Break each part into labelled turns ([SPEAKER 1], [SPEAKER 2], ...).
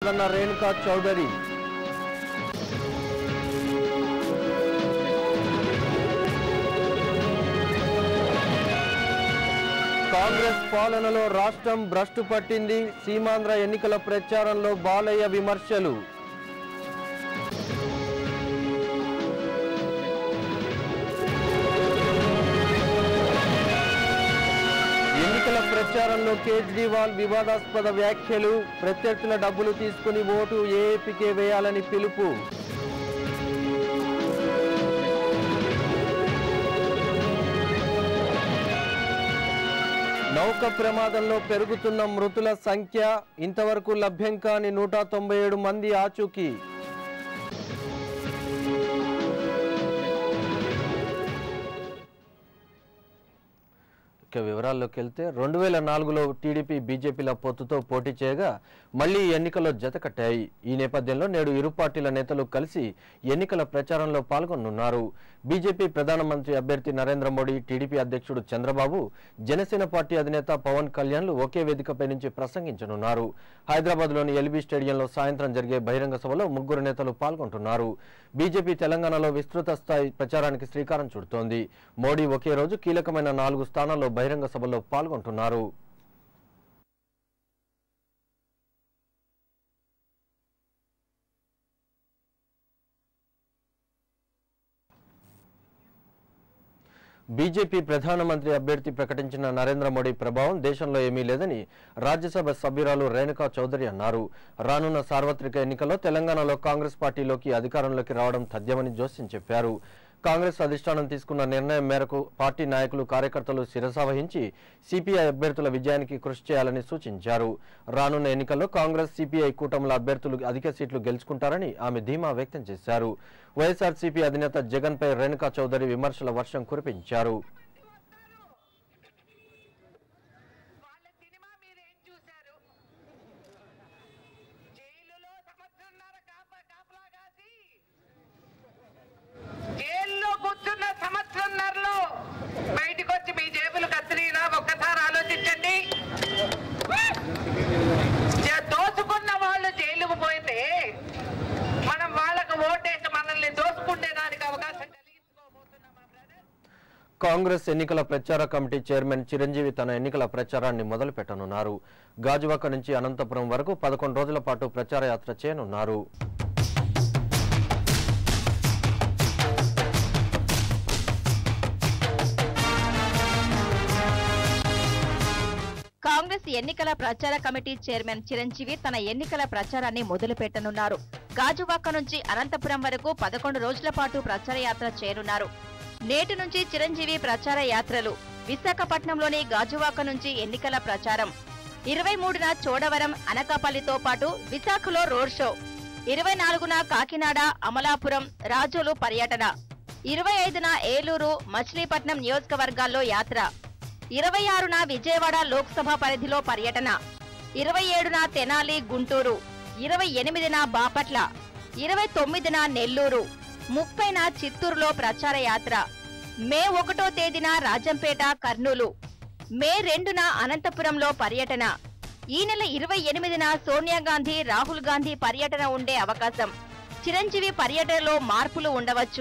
[SPEAKER 1] పాత్రన్న రేణుకా చౌదరి కాంగ్రెస్ పాలనలో రాష్ట్రం భ్రష్టు పట్టింది సీమాంధ్ర ఎన్నికల ప్రచారంలో బాలయ్య విమర్శలు ఎన్నికల ప్రచారంలో కేజ్రీవాల్ వివాదాస్పద వ్యాఖ్యలు ప్రత్యర్థుల డబ్బులు తీసుకుని ఓటు ఏఏపీకే వేయాలని పిలుపు నౌక ప్రమాదంలో పెరుగుతున్న మృతుల సంఖ్య ఇంతవరకు లభ్యం కాని నూట తొంభై ఏడు మంది ఆచూకీ ఇక వివరాల్లోకి వెళ్తే రెండు వేల నాలుగులో టీడీపీ బీజేపీల పొత్తుతో పోటీ చేయగా మళ్లీ ఎన్నికల్లో జత కట్టాయి ఈ నేపథ్యంలో నేడు ఇరు పార్టీల నేతలు కలిసి ఎన్నికల ప్రచారంలో పాల్గొనున్నారు బీజేపీ ప్రధానమంత్రి అభ్యర్థి నరేంద్ర మోడీ టీడీపీ అధ్యక్షుడు చంద్రబాబు జనసేన పార్టీ అధినేత పవన్ కళ్యాణ్లు ఒకే వేదికపై నుంచి ప్రసంగించనున్నారు హైదరాబాద్లోని ఎల్బీ స్టేడియంలో సాయంత్రం జరిగే బహిరంగ సభలో ముగ్గురు నేతలు పాల్గొంటున్నారు బీజేపీ తెలంగాణలో విస్తృత స్థాయి ప్రచారానికి శ్రీకారం చుడుతోంది మోడీ ఒకే రోజు కీలకమైన నాలుగు స్థానాల్లో బహిరంగ సభలో పాల్గొంటున్నారు బీజేపీ ప్రధానమంత్రి అభ్యర్థి ప్రకటించిన నరేంద్ర మోడీ ప్రభావం దేశంలో ఏమీ లేదని రాజ్యసభ సభ్యురాలు రేణుకా చౌదరి అన్నారు రానున్న సార్వత్రిక ఎన్నికల్లో తెలంగాణలో కాంగ్రెస్ పార్టీలోకి అధికారంలోకి రావడం తథ్యమని జోస్యం చెప్పారు కాంగ్రెస్ అధిష్టానం తీసుకున్న నిర్ణయం మేరకు పార్టీ నాయకులు కార్యకర్తలు శిరసావహించి సిపిఐ అభ్యర్థుల విజయానికి కృషి చేయాలని సూచించారు రానున్న ఎన్నికల్లో కాంగ్రెస్ సిపిఐ కూటముల అభ్యర్థులు అధిక సీట్లు గెలుచుకుంటారని ఆమె ధీమా వ్యక్తం చేశారు వైఎస్ఆర్సీపీ అధినేత జగన్పై రేణుకా చౌదరి విమర్శల వర్షం కురిపించారు
[SPEAKER 2] వాళ్ళ సినిమా మీరేం చూశారు జైలులో సంవత్సరంన్నర కాప కాపలా కాసి జైల్లో కూర్చున్న సంవత్సరంన్నరలో బయటకు వచ్చి మీ జేబులు కత్తిరీనా ఒక్కసారి ఆలోచించండి జ- దోచుకున్న వాళ్ళు జైలుకు పోయితే మనం వాళ్ళకు ఓటేసి మనల్ని దోచుకుంటే దానికి అవకాశం కలిగించుకోబోతున్నామా బ్రదర్
[SPEAKER 1] కాంగ్రెస్ ఎన్నికల ప్రచార కమిటీ చైర్మన్ చిరంజీవి తన ఎన్నికల ప్రచారాన్ని మొదలు పెట్టనున్నారు గాజువాక నుంచి అనంతపురం వరకు పదకొండు రోజుల పాటు ప్రచార యాత్ర చేయనున్నారు
[SPEAKER 3] కాంగ్రెస్ ఎన్నికల ప్రచార కమిటీ చైర్మన్ చిరంజీవి తన ఎన్నికల ప్రచారాన్ని మొదలు పెట్టనున్నారు గాజువాక నుంచి అనంతపురం వరకు పదకొండు రోజుల పాటు ప్రచార యాత్ర చేయనున్నారు నేటి నుంచి చిరంజీవి ప్రచార యాత్రలు విశాఖపట్నంలోని గాజువాక నుంచి ఎన్నికల ప్రచారం ఇరవై మూడున చోడవరం అనకాపల్లితో పాటు విశాఖలో రోడ్ షో ఇరవై నాలుగున కాకినాడ అమలాపురం రాజోలు పర్యటన ఇరవై ఐదున ఏలూరు మచిలీపట్నం నియోజకవర్గాల్లో యాత్ర ఇరవై ఆరున విజయవాడ లోక్సభ పరిధిలో పర్యటన ఇరవై ఏడున తెనాలి గుంటూరు ఇరవై ఎనిమిదిన బాపట్ల ఇరవై తొమ్మిదిన నెల్లూరు ముప్పైన చిత్తూరులో ప్రచార యాత్ర మే ఒకటో తేదీన రాజంపేట కర్నూలు మే రెండున అనంతపురంలో పర్యటన ఈ నెల ఇరవై ఎనిమిదిన సోనియా గాంధీ రాహుల్ గాంధీ పర్యటన ఉండే అవకాశం చిరంజీవి పర్యటనలో మార్పులు ఉండవచ్చు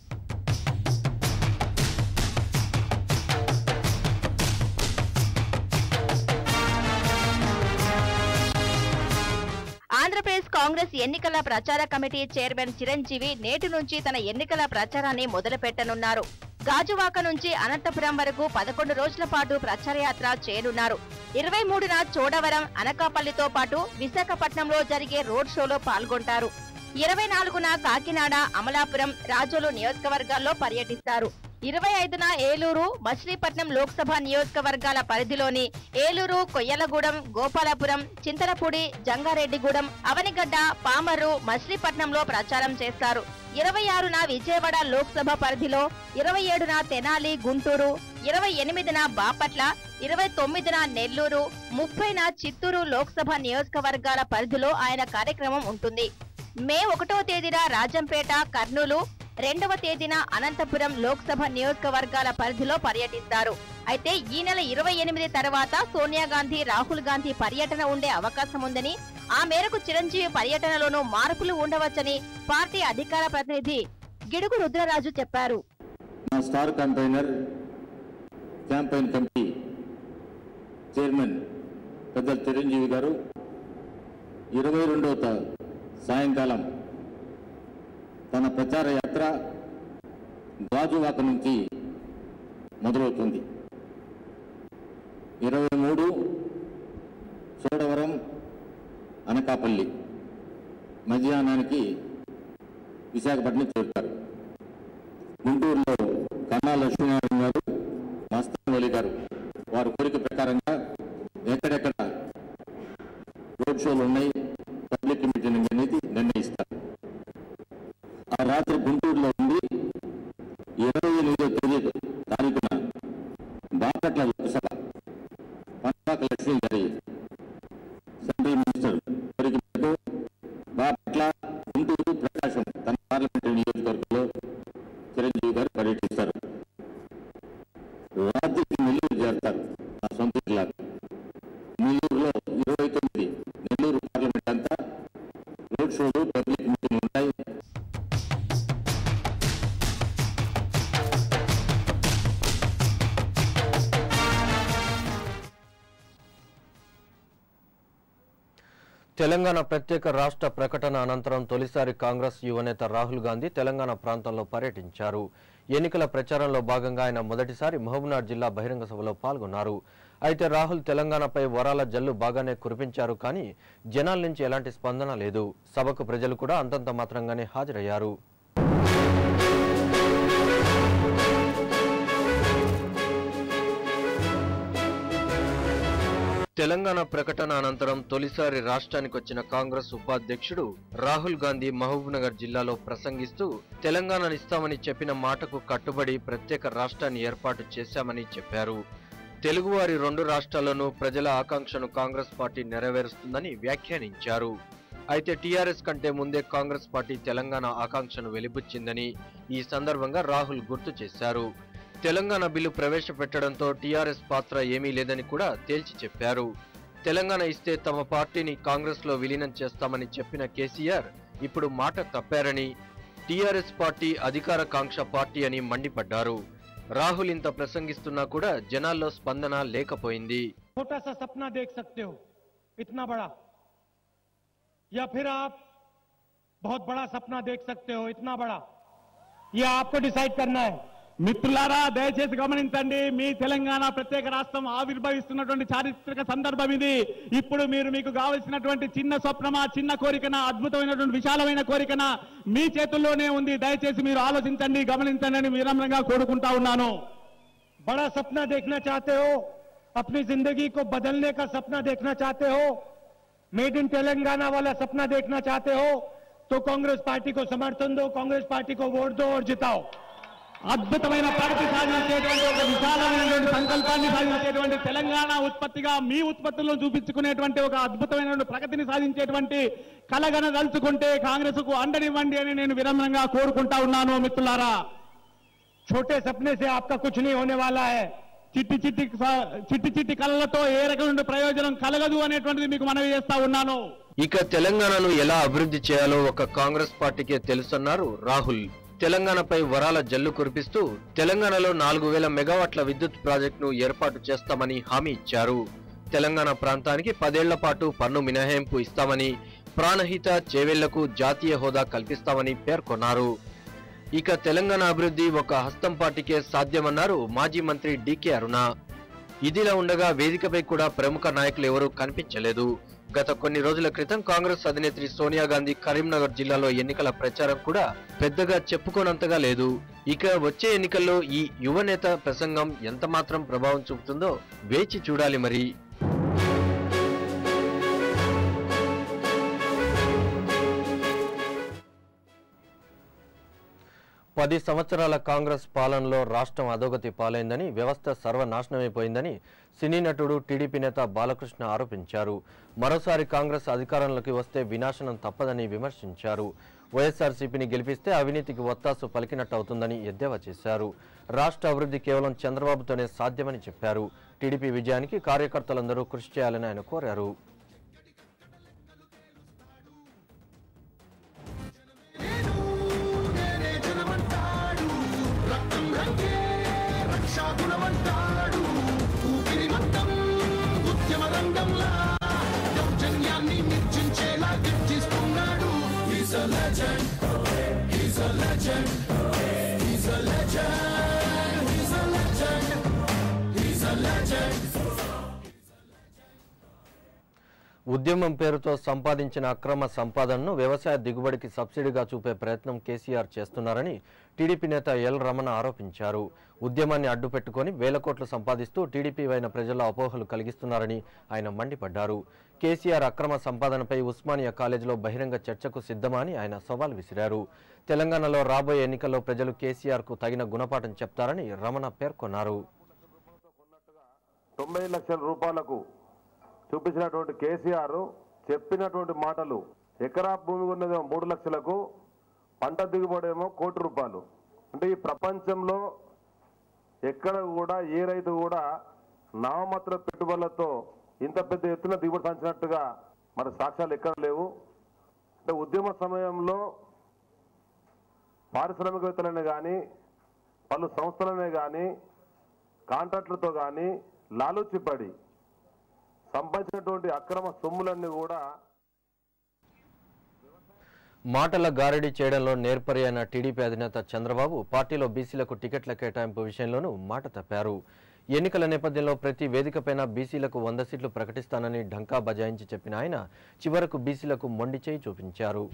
[SPEAKER 3] ఆంధ్రప్రదేశ్ కాంగ్రెస్ ఎన్నికల ప్రచార కమిటీ చైర్మన్ చిరంజీవి నేటి నుంచి తన ఎన్నికల ప్రచారాన్ని మొదలు పెట్టనున్నారు గాజువాక నుంచి అనంతపురం వరకు పదకొండు రోజుల పాటు ప్రచార యాత్ర చేయనున్నారు ఇరవై మూడున చోడవరం అనకాపల్లితో పాటు విశాఖపట్నంలో జరిగే రోడ్ షోలో పాల్గొంటారు ఇరవై నాలుగున కాకినాడ అమలాపురం రాజోలు నియోజకవర్గాల్లో పర్యటిస్తారు ఇరవై ఐదున ఏలూరు మచిలీపట్నం లోక్సభ నియోజకవర్గాల పరిధిలోని ఏలూరు కొయ్యలగూడెం గోపాలపురం చింతలపూడి జంగారెడ్డిగూడెం అవనిగడ్డ పామర్రు మచిలీపట్నంలో ప్రచారం చేస్తారు ఇరవై ఆరున విజయవాడ లోక్సభ పరిధిలో ఇరవై ఏడున తెనాలి గుంటూరు ఇరవై ఎనిమిదిన బాపట్ల ఇరవై తొమ్మిదిన నెల్లూరు ముప్పైన చిత్తూరు లోక్సభ నియోజకవర్గాల పరిధిలో ఆయన కార్యక్రమం ఉంటుంది మే ఒకటో తేదీన రాజంపేట కర్నూలు రెండవ తేదీన అనంతపురం లోక్సభ నియోజకవర్గాల పరిధిలో పర్యటిస్తారు అయితే ఈ నెల ఇరవై ఎనిమిది తర్వాత సోనియా గాంధీ రాహుల్ గాంధీ పర్యటన ఉండే అవకాశం ఉందని ఆ మేరకు చిరంజీవి పర్యటనలోనూ మార్పులు ఉండవచ్చని పార్టీ అధికార ప్రతినిధి గిడుగు రుద్రరాజు చెప్పారు
[SPEAKER 4] మా star campaigner campaign committee chairman పెద్దలు చిరంజీవి గారు ఇరవై రెండవ తా- సాయంకాలం తన ప్రచార యాత్ర గాజువాక నుంచి మొదలవుతుంది ఇరవై మూడు చోడవరం అనకాపల్లి మధ్యాహ్నానికి విశాఖపట్నం చేరుతారు గుంటూరులో కన్నా లక్ష్మీనారాయణ గారు మస్తాన్ వలి గారు వారి కోరిక ప్రకారంగా ఎక్కడెక్కడ రోడ్ షోలు ఉన్నాయి పబ్లిక్ మీటింగ్ అనేది నిర్ణయిస్తారు ఆ రాత్రి గుంటూరులో ఉండి ఇరవై ఎనిమిదో తేదీ తారీఖున బాపట్ల లోక్సభ పన్నాక లక్ష్మీ గారి సెంట్రల్ మినిస్టర్ కోరిక మేరకు బాపట్ల గుంటూరు ప్రకాశం తన పార్లమెంటరీ నియోజకవర్గంలో చిరంజీవి గారు పర్యటిస్తారు రాత్రికి నెల్లూరు చేరతారు నా సొంత జిల్లా నెల్లూరులో ఇరవై తొమ్మిది నెల్లూరు పార్లమెంట్ అంతా రోడ్ షోలు పబ్లిక్ మీటింగ్ ఉంటాయి
[SPEAKER 1] తెలంగాణ ప్రత్యేక రాష్ట్ర ప్రకటన అనంతరం తొలిసారి కాంగ్రెస్ యువనేత రాహుల్ గాంధీ తెలంగాణ ప్రాంతంలో పర్యటించారు ఎన్నికల ప్రచారంలో భాగంగా ఆయన మొదటిసారి మహబూబ్నగర్ జిల్లా బహిరంగ సభలో పాల్గొన్నారు అయితే రాహుల్ తెలంగాణపై వరాల జల్లు బాగానే కురిపించారు కానీ జనాల నుంచి ఎలాంటి స్పందన లేదు సభకు ప్రజలు కూడా అంతంత మాత్రంగానే హాజరయ్యారు తెలంగాణ ప్రకటన అనంతరం తొలిసారి రాష్ట్రానికి వచ్చిన కాంగ్రెస్ ఉపాధ్యక్షుడు రాహుల్ గాంధీ మహబూబ్నగర్ జిల్లాలో ప్రసంగిస్తూ తెలంగాణనిస్తామని చెప్పిన మాటకు కట్టుబడి ప్రత్యేక రాష్ట్రాన్ని ఏర్పాటు చేశామని చెప్పారు తెలుగువారి రెండు రాష్ట్రాల్లోనూ ప్రజల ఆకాంక్షను కాంగ్రెస్ పార్టీ నెరవేరుస్తుందని వ్యాఖ్యానించారు అయితే టీఆర్ఎస్ కంటే ముందే కాంగ్రెస్ పార్టీ తెలంగాణ ఆకాంక్షను వెలిబుచ్చిందని ఈ సందర్భంగా రాహుల్ గుర్తు చేశారు తెలంగాణ బిల్లు ప్రవేశపెట్టడంతో టీఆర్ఎస్ పాత్ర ఏమీ లేదని కూడా తేల్చి చెప్పారు తెలంగాణ ఇస్తే తమ పార్టీని కాంగ్రెస్ లో విలీనం చేస్తామని చెప్పిన కేసీఆర్ ఇప్పుడు మాట తప్పారని టీఆర్ఎస్ పార్టీ అధికార కాంక్ష పార్టీ అని మండిపడ్డారు రాహుల్ ఇంత ప్రసంగిస్తున్నా కూడా జనాల్లో స్పందన లేకపోయింది
[SPEAKER 5] छोटा सा सपना देख सकते हो इतना बड़ा या फिर आप बहुत बड़ा सपना देख सकते हो इतना बड़ा ये आपको डिसाइड करना है మిత్రులారా దయచేసి గమనించండి మీ తెలంగాణ ప్రత్యేక రాష్ట్రం ఆవిర్భవిస్తున్నటువంటి చారిత్రక సందర్భం ఇది ఇప్పుడు మీరు మీకు కావలసినటువంటి చిన్న స్వప్నమా చిన్న కోరికన అద్భుతమైనటువంటి విశాలమైన కోరికన మీ చేతుల్లోనే ఉంది దయచేసి మీరు ఆలోచించండి గమనించండి అని వినమ్రంగా కోరుకుంటా ఉన్నాను बड़ा सपना देखना चाहते हो अपनी जिंदगी को बदलने का सपना देखना चाहते हो मेड इन तेलंगाना वाला सपना देखना चाहते हो तो कांग्रेस पार्टी को समर्थन दो कांग्रेस पार्टी को वोट दो और जिताओ అద్భుతమైన ప్రగతి సాధించేటువంటి ఒక విశాలమైనటువంటి సంకల్పాన్ని సాధించేటువంటి తెలంగాణ ఉత్పత్తిగా మీ ఉత్పత్తులను చూపించుకునేటువంటి ఒక అద్భుతమైనటువంటి ప్రగతిని సాధించేటువంటి కలగన దలుచుకుంటే కాంగ్రెస్ కు అండనివ్వండి అని నేను వినమ్రంగా కోరుకుంటా ఉన్నాను మిత్రులారా छोटे सपने से आपका कुछ नहीं होने वाला है చిట్టి చిట్టి స- చిట్టి చిట్టి కళ్ళతో ఏ రకమైన ప్రయోజనం కలగదు అనేటువంటిది మీకు మనవి చేస్తా ఉన్నాను
[SPEAKER 1] ఇక తెలంగాణను ఎలా అభివృద్ధి చేయాలో ఒక కాంగ్రెస్ పార్టీకే తెలుసన్నారు రాహుల్ తెలంగాణపై వరాల జల్లు కురిపిస్తూ తెలంగాణలో నాలుగు వేల మెగావాట్ల విద్యుత్ ప్రాజెక్టును ఏర్పాటు చేస్తామని హామీ ఇచ్చారు తెలంగాణ ప్రాంతానికి పదేళ్ల పాటు పన్ను మినహాయింపు ఇస్తామని ప్రాణహిత చేవెళ్లకు జాతీయ హోదా కల్పిస్తామని పేర్కొన్నారు ఇక తెలంగాణ అభివృద్ధి ఒక హస్తం పార్టీకే సాధ్యమన్నారు మాజీ మంత్రి డీకే అరుణ ఇదిలా ఉండగా వేదికపై కూడా ప్రముఖ నాయకులు ఎవరూ కనిపించలేదు గత కొన్ని రోజుల క్రితం కాంగ్రెస్ అధినేత్రి సోనియా గాంధీ కరీంనగర్ జిల్లాలో ఎన్నికల ప్రచారం కూడా పెద్దగా చెప్పుకోనంతగా లేదు ఇక వచ్చే ఎన్నికల్లో ఈ యువనేత ప్రసంగం ఎంత మాత్రం ప్రభావం చూపుతుందో వేచి చూడాలి మరి పది సంవత్సరాల కాంగ్రెస్ పాలనలో రాష్ట్రం అధోగతి పాలైందని వ్యవస్థ సర్వనాశనమైపోయిందని సినీ నటుడు టీడీపీ నేత బాలకృష్ణ ఆరోపించారు మరోసారి కాంగ్రెస్ అధికారంలోకి వస్తే వినాశనం తప్పదని విమర్శించారు వైఎస్ఆర్సీపీని గెలిపిస్తే అవినీతికి ఒత్తాసు పలికినట్టు అవుతుందని ఎద్దేవా చేశారు రాష్ట్ర అభివృద్ధి కేవలం చంద్రబాబుతోనే సాధ్యమని చెప్పారు టీడీపీ విజయానికి కార్యకర్తలందరూ కృషి చేయాలని ఆయన కోరారు
[SPEAKER 6] రక్షాగుణమంటాడు ఊపిరి మొత్తం ఉద్యమ రంగంలా దౌర్జన్యాన్ని నిర్జించేలా గర్జిస్తున్నాడు He's a legend. He's a legend. He's a legend. He's a legend. He's a legend.
[SPEAKER 1] ఉద్యమం పేరుతో సంపాదించిన అక్రమ సంపాదనను వ్యవసాయ దిగుబడికి సబ్సిడీగా చూపే ప్రయత్నం కేసీఆర్ చేస్తున్నారని టీడీపీ నేత ఎల్ రమణ ఆరోపించారు ఉద్యమాన్ని అడ్డుపెట్టుకొని వేల కోట్లు సంపాదిస్తూ టీడీపీ వైన ప్రజల అపోహలు కలిగిస్తున్నారని ఆయన మండిపడ్డారు కేసీఆర్ అక్రమ సంపాదనపై ఉస్మానియా కాలేజీలో బహిరంగ చర్చకు సిద్ధమా అని ఆయన సవాల్ విసిరారు తెలంగాణలో రాబోయే ఎన్నికల్లో ప్రజలు కేసీఆర్కు తగిన గుణపాఠం చెప్తారని రమణ పేర్కొన్నారు
[SPEAKER 7] తొంభై లక్షల రూపాయలకు చూపించినటువంటి కేసీఆర్ చెప్పినటువంటి మాటలు ఎకరా భూమి ఉన్నదేమో మూడు లక్షలకు పంట దిగుబడి ఏమో కోటి రూపాయలు అంటే ఈ ప్రపంచంలో ఎక్కడ కూడా ఏ రైతు కూడా నామమాత్ర పెట్టుబడులతో ఇంత పెద్ద ఎత్తున దిగుబడి సాధించినట్టుగా మరి సాక్ష్యాలు ఎక్కడ లేవు అంటే ఉద్యమ సమయంలో పారిశ్రామికవేత్తలనే కానీ పలు సంస్థలనే కానీ కాంట్రాక్టులతో కానీ లాలూచిపడి సంపాదించినటువంటి అక్రమ సొమ్ములన్నీ కూడా
[SPEAKER 1] మాటల గారడీ చేయడంలో నేర్పరి అయిన టీడీపీ అధినేత చంద్రబాబు పార్టీలో బీసీలకు టికెట్ల కేటాయింపు విషయంలోనూ మాట తప్పారు ఎన్నికల నేపథ్యంలో ప్రతి వేదికపైన బీసీలకు వంద సీట్లు ప్రకటిస్తానని ఢంకా బజాయించి చెప్పిన ఆయన చివరకు బీసీలకు మొండి చేయి చూపించారు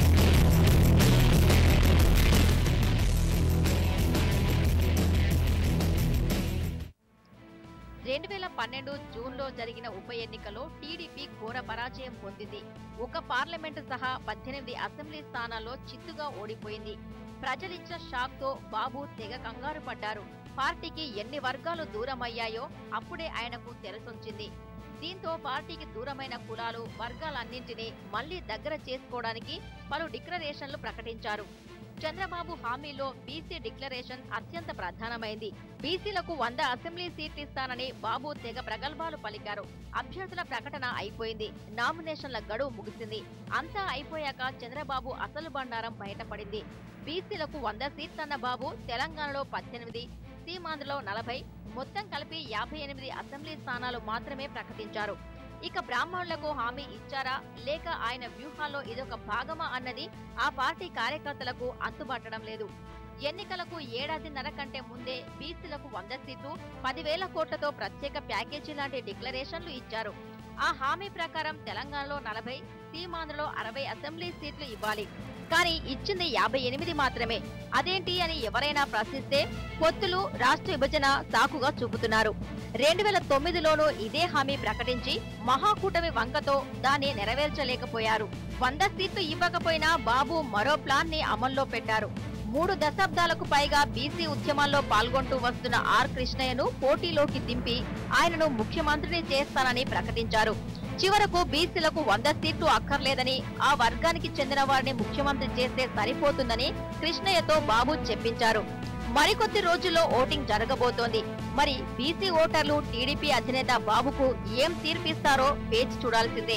[SPEAKER 3] రెండు వేల పన్నెండు జూన్లో జరిగిన ఉప ఎన్నికలో టీడీపీ ఘోర పరాజయం పొందింది ఒక పార్లమెంటు సహా పద్దెనిమిది అసెంబ్లీ స్థానాల్లో చిత్తుగా ఓడిపోయింది ప్రజలిచ్చిన షాక్ తో బాబు తెగ కంగారు పడ్డారు పార్టీకి ఎన్ని వర్గాలు దూరమయ్యాయో అప్పుడే ఆయనకు తెరసొచ్చింది దీంతో పార్టీకి దూరమైన కులాలు వర్గాలన్నింటినీ మళ్లీ దగ్గర చేసుకోవడానికి పలు డిక్లరేషన్లు ప్రకటించారు చంద్రబాబు హామీలో బీసీ డిక్లరేషన్ అత్యంత ప్రధానమైంది బీసీలకు వంద అసెంబ్లీ సీట్లు ఇస్తానని బాబు తెగ ప్రగల్భాలు పలికారు అభ్యర్థుల ప్రకటన అయిపోయింది నామినేషన్ల గడువు ముగిసింది అంతా అయిపోయాక చంద్రబాబు అసలు బండారం బయటపడింది బీసీలకు వంద సీట్లన్న బాబు తెలంగాణలో పద్దెనిమిది సీమాంధ్రలో నలభై మొత్తం కలిపి యాభై ఎనిమిది అసెంబ్లీ స్థానాలు మాత్రమే ప్రకటించారు ఇక బ్రాహ్మణులకు హామీ ఇచ్చారా లేక ఆయన వ్యూహాల్లో ఇదొక భాగమా అన్నది ఆ పార్టీ కార్యకర్తలకు అంతుబట్టడం లేదు ఎన్నికలకు ఏడాదిన్నర కంటే ముందే బీసీలకు వంద సీట్లు పదివేల కోట్లతో ప్రత్యేక ప్యాకేజీ లాంటి డిక్లరేషన్లు ఇచ్చారు ఆ హామీ ప్రకారం తెలంగాణలో నలభై సీమాంధ్రలో అరవై అసెంబ్లీ సీట్లు ఇవ్వాలి కానీ ఇచ్చింది యాభై ఎనిమిది మాత్రమే అదేంటి అని ఎవరైనా ప్రశ్నిస్తే పొత్తులు రాష్ట్ర విభజన సాకుగా చూపుతున్నారు రెండు వేల తొమ్మిదిలోనూ ఇదే హామీ ప్రకటించి మహాకూటమి వంకతో దాన్ని నెరవేర్చలేకపోయారు వంద సీట్లు ఇవ్వకపోయినా బాబు మరో ప్లాన్ ని అమల్లో పెట్టారు మూడు దశాబ్దాలకు పైగా బీసీ ఉద్యమాల్లో పాల్గొంటూ వస్తున్న ఆర్ కృష్ణయ్యను పోటీలోకి దింపి ఆయనను ముఖ్యమంత్రిని చేస్తానని ప్రకటించారు చివరకు బీసీలకు వంద సీట్లు అక్కర్లేదని ఆ వర్గానికి చెందిన వారిని ముఖ్యమంత్రి చేస్తే సరిపోతుందని కృష్ణయ్యతో బాబు చెప్పించారు మరికొద్ది రోజుల్లో ఓటింగ్ జరగబోతోంది మరి బీసీ ఓటర్లు టీడీపీ అధినేత బాబుకు ఏం తీర్పిస్తారో వేచి చూడాల్సిందే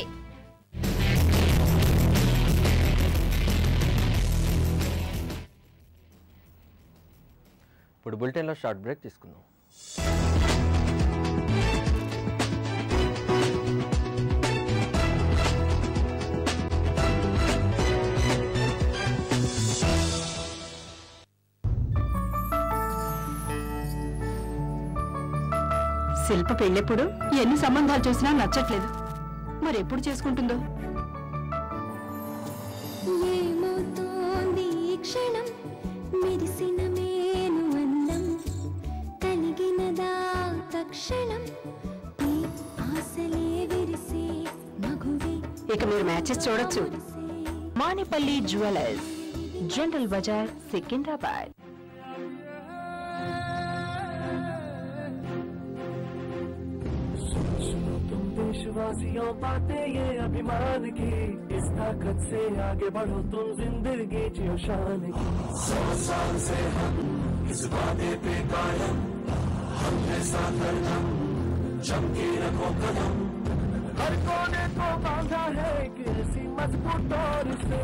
[SPEAKER 1] ఇప్పుడు బులెటిన్లో షార్ట్ బ్రేక్ తీసుకుందాం
[SPEAKER 8] శిల్ప పెళ్ళెప్పుడు ఎన్ని సంబంధాలు చూసినా నచ్చట్లేదు మరి ఎప్పుడు చేసుకుంటుందో
[SPEAKER 9] ఏమవుతోంది ఈ క్షణం మెరిసిన మేను అందం కలిగినదా తక్షణం ఈ ఆశలే విరిసే మగువే
[SPEAKER 8] ఇక మీరు మ్యాచెస్ చూడొచ్చు
[SPEAKER 9] మురిసే.
[SPEAKER 8] మానిపల్లి జ్యువెలర్స్ జనరల్ బజార్ సికింద్రాబాద్
[SPEAKER 10] तुम देशवासियों पाते ये अभिमान की इस ताकत से आगे बढ़ो तुम जिंदगी जियो शान की सौ साल से हम इस वादे पे कायम हमने साथ हरदम जम के रखो कदम हर कोने को बांधा है एक ऐसी मजबूत डोर से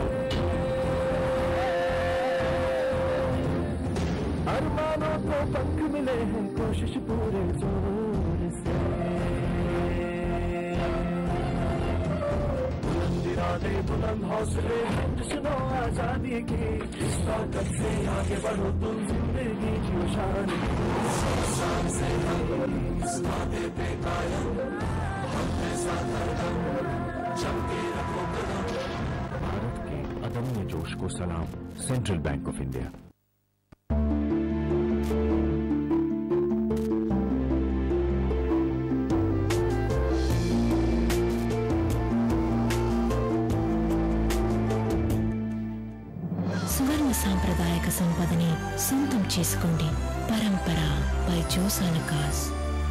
[SPEAKER 10] अरमानों को पंख मिले हैं कोशिश पूरे जोर से बुलंद इरादे बुलंद हौसले हैं जश्नो आजादी की इस ताकत से आगे बढ़ो तुम जिंदगी की शान सौ साल से हम इस वादे पे कायम हमने साथ हरदम जम के रखो कदम
[SPEAKER 11] भारत के अदम्य जोश को सलाम सेंट्रल बैंक ऑफ इंडिया
[SPEAKER 12] సువర్ణ సాంప్రదాయక సంపదని సొంతం చేసుకోండి పరంపర బై జోసాలకాస్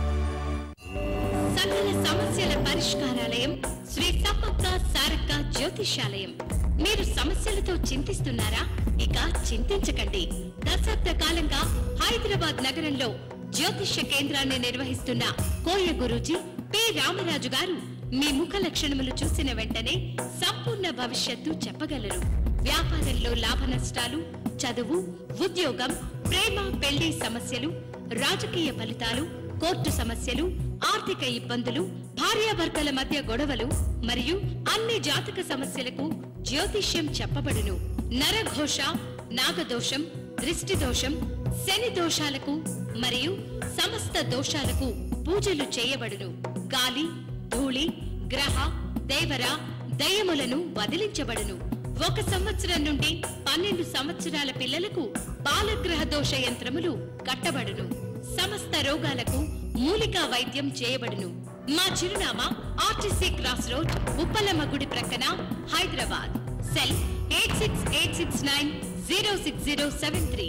[SPEAKER 13] సకల సమస్యల పరిష్కారాలయం శ్రీ సమ్మక్క సారక్క జ్యోతిషాలయం మీరు సమస్యలతో చింతిస్తున్నారా ఇక చింతించకండి దశాబ్ద కాలంగా హైదరాబాద్ నగరంలో జ్యోతిష్య కేంద్రాన్ని నిర్వహిస్తున్న కోయ గురూజీ పి రామరాజు గారు మీ ముఖ లక్షణములు చూసిన వెంటనే సంపూర్ణ భవిష్యత్తు చెప్పగలరు వ్యాపారంలో లాభ నష్టాలు చదువు ఉద్యోగం ప్రేమ పెళ్లి సమస్యలు రాజకీయ ఫలితాలు కోర్టు సమస్యలు ఆర్థిక ఇబ్బందులు భార్యాభర్తల మధ్య గొడవలు మరియు అన్ని జాతక సమస్యలకు జ్యోతిష్యం చెప్పబడును నరఘోష నాగదోషం దృష్టి దోషం శని దోషాలకు మరియు సమస్త దోషాలకు పూజలు చేయబడును గాలి ధూళి గ్రహ దేవర దయ్యములను వదిలించబడును ఒక సంవత్సరం నుండి పన్నెండు సంవత్సరాల పిల్లలకు బాలగ్రహ దోష యంత్రములు కట్టబడును సమస్త రోగాలకు మూలికా వైద్యం చేయబడును మా చిరునామా ఆర్టీసీ క్రాస్ రోడ్ ఉప్పలమ్మ గుడి ప్రక్కన Hyderabad cell eight six eight six nine zero six zero seven three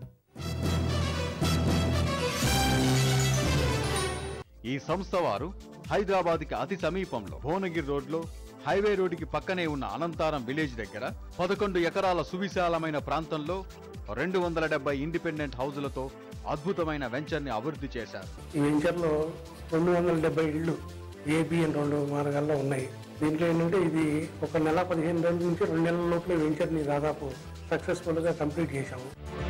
[SPEAKER 14] ఈ సంస్థ వారు హైదరాబాద్కి అతి సమీపంలో భువనగిరి రోడ్లో హైవే రోడ్డుకి పక్కనే ఉన్న అనంతారం విలేజ్ దగ్గర పదకొండు ఎకరాల సువిశాలమైన ప్రాంతంలో రెండు వందల డెబ్బై ఇండిపెండెంట్ హౌజులతో అద్భుతమైన వెంచర్ని అభివృద్ధి చేశారు
[SPEAKER 15] ఈ వెంచర్లో రెండు వందల డెబ్బై ఇళ్ళు ఏబి అని రెండు మార్గాల్లో ఉన్నాయి దీంట్లో ఏంటంటే ఇది ఒక నెల పదిహేను రోజుల నుంచి రెండు నెలల లోపలే వెంచర్ని దాదాపు సక్సెస్ఫుల్గా కంప్లీట్ చేశాము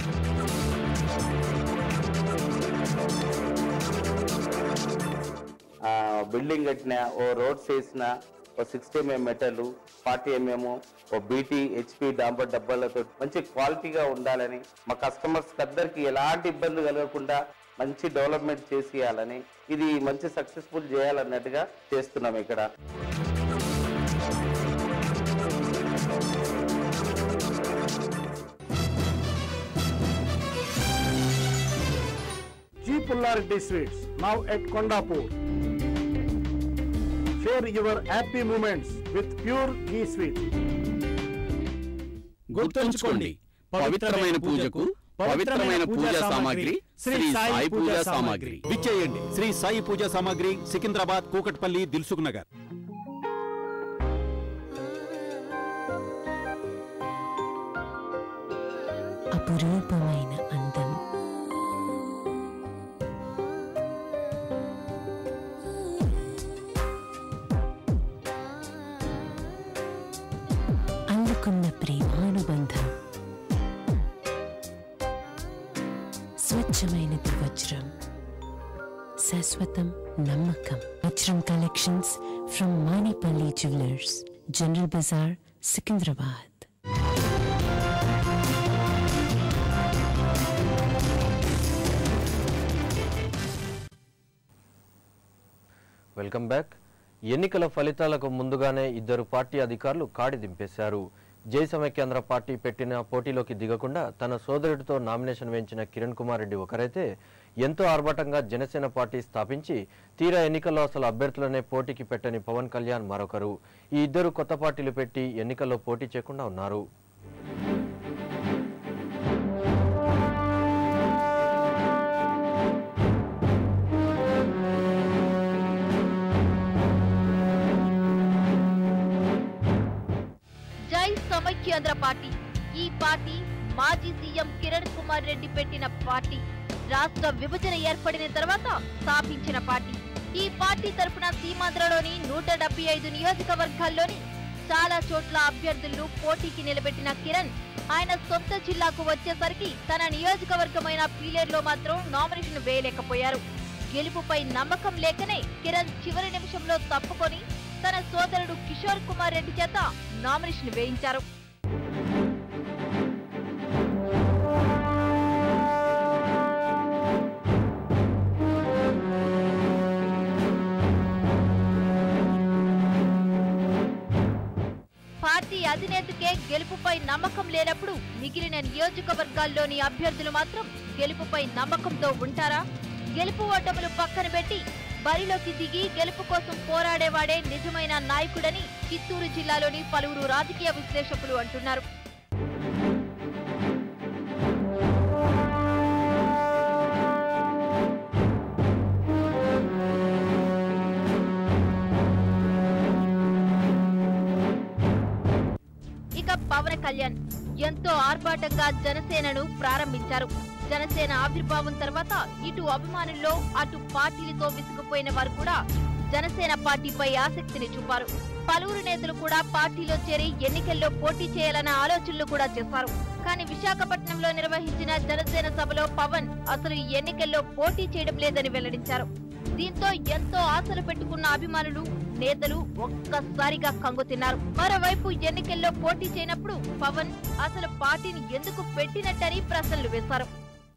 [SPEAKER 16] ఆ, బిల్డింగ్ కట్టినా ఓ రోడ్స్ వేసినా ఓ sixty MM metal forty MM ఓ బీటీ హెచ్పి డాంబర్ డబ్బాలతో మంచి క్వాలిటీగా ఉండాలని మా కస్టమర్స్ అందరికి ఎలాంటి ఇబ్బంది కలగకుండా మంచి డెవలప్మెంట్ చేసేయాలని ఇది మంచి సక్సెస్ఫుల్ చేయాలన్నట్టుగా చేస్తున్నాం ఇక్కడ
[SPEAKER 5] G. Pullarity Sweets, now at Kondapur. Share your happy moments with pure ghee sweets.
[SPEAKER 17] గుర్తుంచుకోండి పవిత్రమైన పూజకు పవిత్రమైన పూజా సామాగ్రి శ్రీ సాయి పూజా సామాగ్రి విచ్చేయండి శ్రీ సాయి పూజా సామాగ్రి సికింద్రాబాద్ కూకట్పల్లి దిల్సుఖ్ నగర్
[SPEAKER 12] అపురూపమైన అందం అల్లుకున్న ప్రేమానుబంధం స్వచ్ఛమైనది వజ్రం శాశ్వతం నమ్మకం వజ్రం collections from Manipalli jewellers general Bazaar Secunderabad
[SPEAKER 1] welcome back ఎన్నికల ఫలితాలకు ముందుగానే ఇద్దరు పార్టీ అధికారులు కాడి దింపేశారు జై సమైక్యాంధ్ర పార్టీ పెట్టిన పోటీలోకి దిగకుండా తన సోదరుడితో నామినేషన్ వేయించిన కిరణ్ కుమార్ రెడ్డి ఒకరైతే ఎంతో ఆర్భాటంగా జనసేన పార్టీ స్థాపించి తీరా ఎన్నికల్లో అసలు అభ్యర్థులనే పోటీకి పెట్టని పవన్ కళ్యాణ్ మరొకరు ఈ ఇద్దరు కొత్త పార్టీలు పెట్టి ఎన్నికల్లో పోటీ చేయకుండా ఉన్నారు
[SPEAKER 3] సమైక్యాంధ్ర పార్టీ ఈ పార్టీ మాజీ సీఎం కిరణ్ కుమార్ రెడ్డి పెట్టిన పార్టీ రాష్ట్ర విభజన ఏర్పడిన తర్వాత స్థాపించిన పార్టీ ఈ పార్టీ తరపున సీమాంధ్రలోని నూట డెబ్బై ఐదు నియోజకవర్గాల్లోని చాలా చోట్ల అభ్యర్థులను పోటీకి నిలబెట్టిన కిరణ్ ఆయన సొంత జిల్లాకు వచ్చేసరికి తన నియోజకవర్గమైన పీలేరులో మాత్రం నామినేషన్ వేయలేకపోయారు గెలుపుపై నమ్మకం లేకనే కిరణ్ చివరి నిమిషంలో తప్పుకొని తన సోదరుడు కిషోర్ కుమార్ రెడ్డి చేత నామినేషన్ వేయించారు పార్టీ అధినేతకే గెలుపుపై నమ్మకం లేనప్పుడు మిగిలిన నియోజకవర్గాల్లోని అభ్యర్థులు మాత్రం గెలుపుపై నమ్మకంతో ఉంటారా గెలుపు ఓటములు పక్కన పెట్టి బరిలోకి దిగి గెలుపు కోసం పోరాడేవాడే నిజమైన నాయకుడని చిత్తూరు జిల్లాలోని పలువురు రాజకీయ విశ్లేషకులు అంటున్నారు ఇక పవన్ కళ్యాణ్ ఎంతో ఆర్భాటంగా జనసేనను ప్రారంభించారు జనసేన ఆవిర్భావం తర్వాత ఇటు అభిమానుల్లో అటు పార్టీలతో విసిగిపోయిన వారు కూడా జనసేన పార్టీపై ఆసక్తిని చూపారు పలువురు నేతలు కూడా పార్టీలో చేరి ఎన్నికల్లో పోటీ చేయాలన్న ఆలోచనలు కూడా చేశారు కానీ విశాఖపట్నంలో నిర్వహించిన జనసేన సభలో పవన్ అసలు ఈ ఎన్నికల్లో పోటీ చేయడం లేదని వెల్లడించారు దీంతో ఎంతో ఆశలు పెట్టుకున్న అభిమానులు నేతలు ఒక్కసారిగా కంగుతిన్నారు మరోవైపు ఎన్నికల్లో పోటీ చేయనప్పుడు పవన్ అసలు పార్టీని ఎందుకు పెట్టినట్టని ప్రశ్నలు వేశారు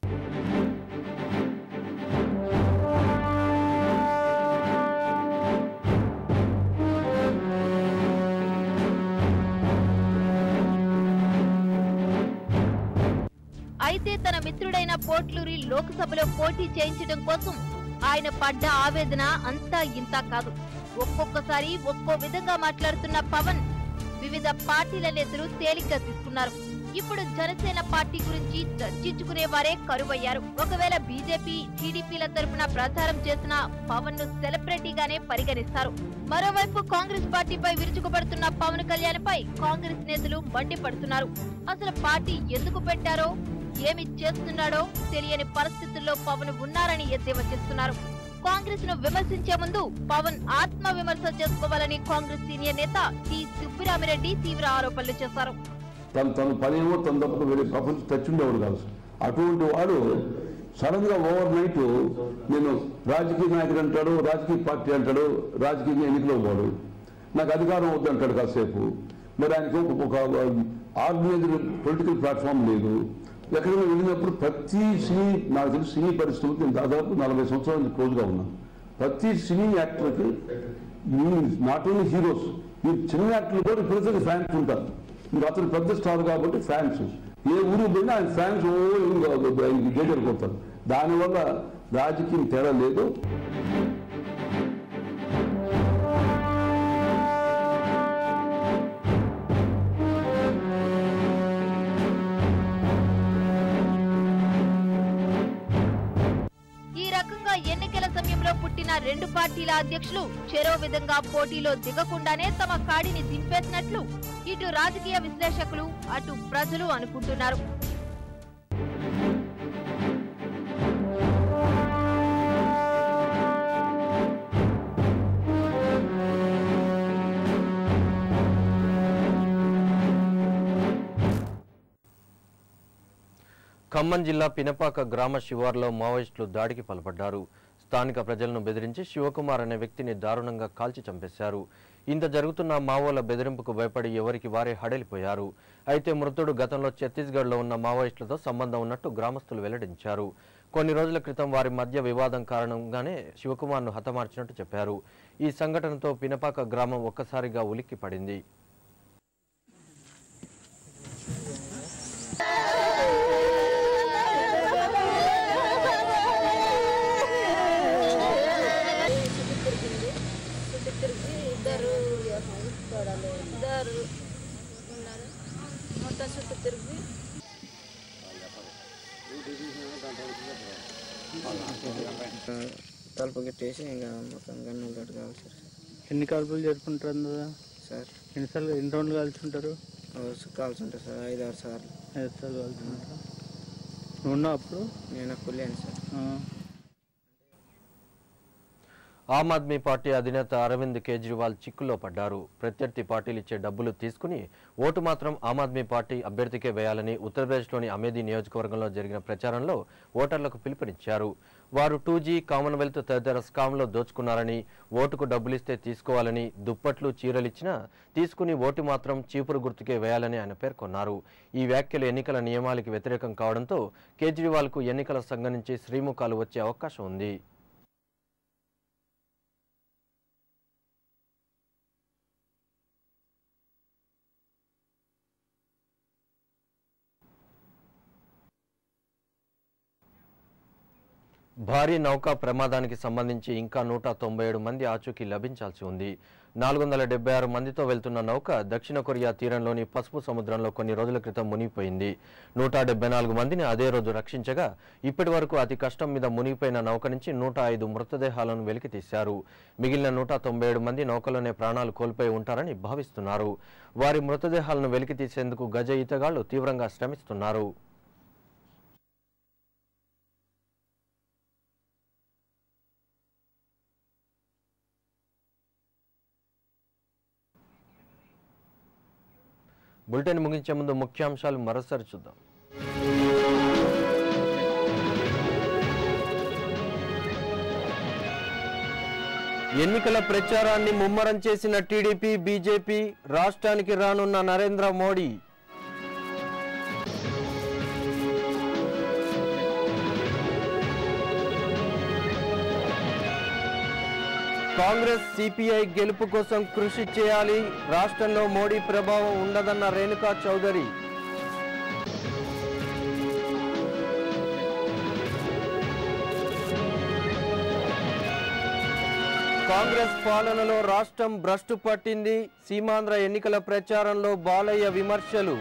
[SPEAKER 3] అయితే తన మిత్రుడైన పోట్లూరి లోక్సభలో పోటీ చేయించడం కోసం ఆయన పడ్డ ఆవేదన అంతా ఇంత కాదు ఒక్కొక్కసారి ఒక్కో విధంగా మాట్లాడుతున్న పవన్ వివిధ పార్టీల నేతలు తేలిగ్గా తీసుకున్నారు ఇప్పుడు జనసేన పార్టీ గురించి చర్చించుకునే వారే కరువయ్యారు ఒకవేళ బీజేపీ టీడీపీల తరపున ప్రచారం చేసిన పవన్ ను సెలబ్రిటీగానే పరిగణిస్తారు మరోవైపు కాంగ్రెస్ పార్టీపై విరుచుకుపడుతున్న పవన్ కళ్యాణ్ పై కాంగ్రెస్ నేతలు మండిపడుతున్నారు అసలు పార్టీ ఎందుకు పెట్టారో ఏమి చేస్తున్నాడో తెలియని పరిస్థితుల్లో పవన్ ఉన్నారని ఎద్దేవా చేస్తున్నారు కాంగ్రెస్ ను విమర్శించే ముందు పవన్ ఆత్మ విమర్శ చేసుకోవాలని కాంగ్రెస్ సీనియర్ నేత టి సుబ్బిరామిరెడ్డి తీవ్ర ఆరోపణలు చేశారు
[SPEAKER 18] తను తన పని ఏమో తన తప్పక వేరే ప్రపంచం టచ్ ఉండేవాడు కాదు అటువంటి వాడు సడన్ గా ఓవర్ నైట్ నేను రాజకీయ నాయకుడు అంటాడు రాజకీయ పార్టీ అంటాడు రాజకీయ ఎన్నికలో పోడు నాకు అధికారం వద్దు అంటాడు కాసేపు మరి ఆయనకి ఒక- ఒక ఆర్గనైజ్డ్ పొలిటికల్ ప్లాట్ఫామ్ లేదు ఎక్కడైనా వెళ్ళినప్పుడు ప్రతి సినీ నాకు తెలిసి సినీ పరిస్థితులకు నేను దాదాపు నలభై సంవత్సరాల నుంచి క్లోజ్గా ఉన్నాను ప్రతి సినీ యాక్టర్కి నాట్ ఓన్లీ హీరోస్ ఈ చిన్న యాక్టర్లు కూడా ప్రతి ఫ్యాన్స్ ఉంటారు ఇంకా అతను పెద్ద స్టార్ కాబట్టి ఫ్యాన్స్ ఏ ఊరు పోయినా ఆయన ఫ్యాన్స్ ఓ గేటర్ కొడతారు దానివల్ల రాజకీయం తేడా లేదు
[SPEAKER 3] ఈ రకంగా ఎన్నికల సమయంలో పుట్టిన రెండు పార్టీల అధ్యక్షులు చెరో విధంగా పోటీలో దిగకుండానే తమ కాడిని దింపేసినట్లు ఇటు రాజకీయ విశ్లేషకులు అటు ప్రజలు అనుకుంటున్నారు
[SPEAKER 1] ఖమ్మం జిల్లా పినపాక గ్రామ శివార్లో మావోయిస్టులు దాడికి పాల్పడ్డారు స్థానిక ప్రజలను బెదిరించి శివకుమార్ అనే వ్యక్తిని దారుణంగా కాల్చి చంపేశారు ఇంత జరుగుతున్న మావోల బెదిరింపుకు భయపడి ఎవరికి వారే హడలిపోయారు అయితే మృతుడు గతంలో ఛత్తీస్గఢ్లో ఉన్న మావోయిస్టులతో సంబంధం ఉన్నట్టు గ్రామస్తులు వెల్లడించారు కొన్ని రోజుల క్రితం వారి మధ్య వివాదం కారణంగానే శివకుమార్ను హతమార్చినట్టు చెప్పారు ఈ సంఘటనతో పినపాక గ్రామం ఒక్కసారిగా ఉలిక్కి పడింది
[SPEAKER 19] ఇద్దరు ఇద్దరు ఉన్నారు మొత్తం చుట్టూ తిరిగి
[SPEAKER 20] తలుపు కట్టేసి ఇంకా మొత్తం గన్నులు కావాలి సార్
[SPEAKER 21] ఎన్ని కాల్పులు జరుపుకుంటారు అందులో
[SPEAKER 20] సార్
[SPEAKER 21] ఎన్నిసార్లు ఎన్ని రౌండ్లు కాల్చుంటారు
[SPEAKER 20] రోజు కావాల్సి ఉంటుంది సార్ ఐదు ఆరు సార్లు
[SPEAKER 21] ఐదు సార్లు వెళ్తున్నారు నువ్వు ఉన్నావు అప్పుడు
[SPEAKER 20] నేను కూలియాను సార్
[SPEAKER 21] ఆ.
[SPEAKER 1] ఆమ్ ఆద్మీ పార్టీ అధినేత అరవింద్ కేజ్రీవాల్ చిక్కుల్లో పడ్డారు ప్రత్యర్థి పార్టీలు ఇచ్చే డబ్బులు తీసుకుని ఓటు మాత్రం ఆమ్ ఆద్మీ పార్టీ అభ్యర్థికే వేయాలని ఉత్తరప్రదేశ్లోని అమేధీ నియోజకవర్గంలో జరిగిన ప్రచారంలో ఓటర్లకు పిలుపునిచ్చారు వారు టూ జీ కామన్వెల్త్ తదితర స్కామ్లో దోచుకున్నారని ఓటుకు డబ్బులిస్తే తీసుకోవాలని దుప్పట్లు చీరలిచ్చినా తీసుకుని ఓటు మాత్రం చీపురు గుర్తుకే వేయాలని ఆయన పేర్కొన్నారు ఈ వ్యాఖ్యలు ఎన్నికల నియమాలకి వ్యతిరేకం కావడంతో కేజ్రీవాల్కు ఎన్నికల సంఘం నుంచి శ్రీముఖాలు వచ్చే అవకాశం ఉంది భారీ నౌకా ప్రమాదానికి సంబంధించి ఇంకా నూట తొంభై ఏడు మంది ఆచూకీ లభించాల్సి ఉంది నాలుగు వందల డెబ్బై ఆరు మందితో వెళ్తున్న నౌక దక్షిణ కొరియా తీరంలోని పసుపు సముద్రంలో కొన్ని రోజుల క్రితం మునిగిపోయింది నూట డెబ్బై నాలుగు మందిని అదే రోజు రక్షించగా ఇప్పటి వరకు అతి కష్టం మీద మునిగిపోయిన నౌక నుంచి నూట ఐదు మృతదేహాలను వెలికి తీశారు మిగిలిన నూట తొంభై ఏడు మంది నౌకలోనే ప్రాణాలు కోల్పోయి ఉంటారని భావిస్తున్నారు వారి మృతదేహాలను వెలికి తీసేందుకు గజ ఈతగాళ్లు తీవ్రంగా శ్రమిస్తున్నారు బులెటిన్ ముగించే ముందు ముఖ్యాంశాలు మరోసారి చూద్దాం ఎన్నికల ప్రచారాన్ని ముమ్మరం చేసిన టీడీపీ బీజేపీ రాష్ట్రానికి రానున్న నరేంద్ర మోడీ కాంగ్రెస్ సిపిఐ గెలుపు కోసం కృషి చేయాలి రాష్ట్రంలో మోడీ ప్రభావం ఉండదన్న రేణుకా చౌదరి కాంగ్రెస్ పాలనలో రాష్ట్రం భ్రష్టు పట్టింది సీమాంధ్ర ఎన్నికల ప్రచారంలో బాలయ్య విమర్శలు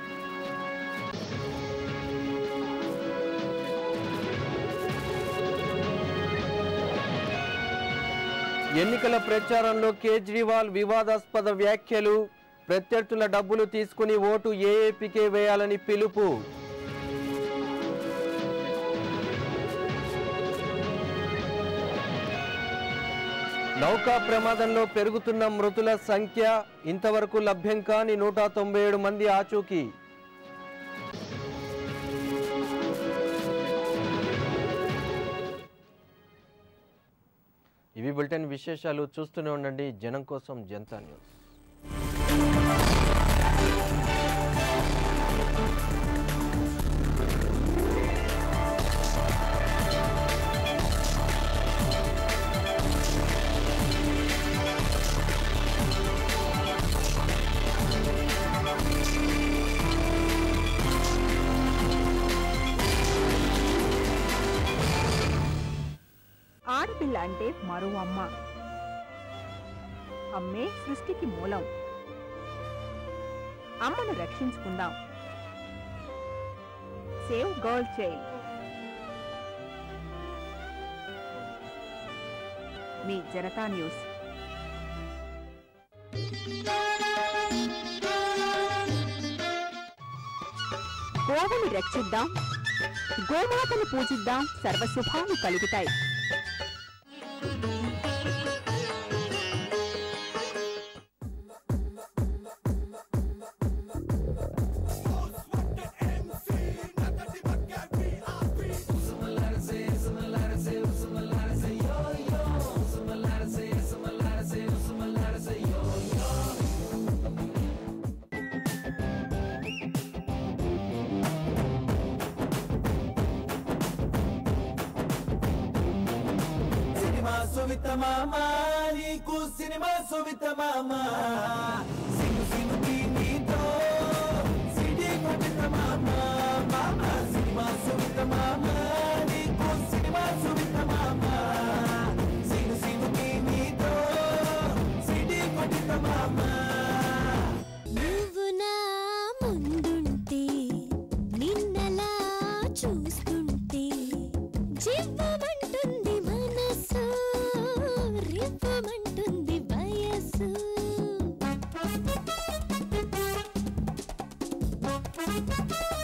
[SPEAKER 1] ఎన్నికల ప్రచారంలో కేజ్రీవాల్ వివాదాస్పద వ్యాఖ్యలు ప్రత్యర్థుల డబ్బులు తీసుకుని ఓటు ఏఏపీకే వేయాలని పిలుపు నౌకా ప్రమాదంలో పెరుగుతున్న మృతుల సంఖ్య ఇంతవరకు లభ్యం కాని నూట తొంభై ఏడు మంది ఆచూకీ ఇవి బులెటిన్ విశేషాలు చూస్తూనే ఉండండి జనం కోసం జనతా న్యూస్
[SPEAKER 22] ఆడపిల్ల అంటే మరో అమ్మ అమ్మే సృష్టికి మూలం అమ్మను రక్షించుకుందాం సేవ్ గర్ల్ చైల్డ్ మీ జనతా న్యూస్ గోవుని రక్షిద్దాం గోమాతను పూజిద్దాం సర్వశుభాలు కలుగుతాయి
[SPEAKER 6] సినిమా సువిత మామ నీకు సినిమా సువిత మామ సిను సినుకి నీతో సిడి కొట్టిన మామ మామ సినిమా సువిత మామ నీకు సినిమా సువిత మామ సిను సినుకి నీతో సిడి కొట్టిన మామ
[SPEAKER 9] నువ్వు నా ముందుంటే నిన్నలా చూస్తుంటే జివ్వమంటుంది మనసు రివ్వమంటుంది వయసు ఆ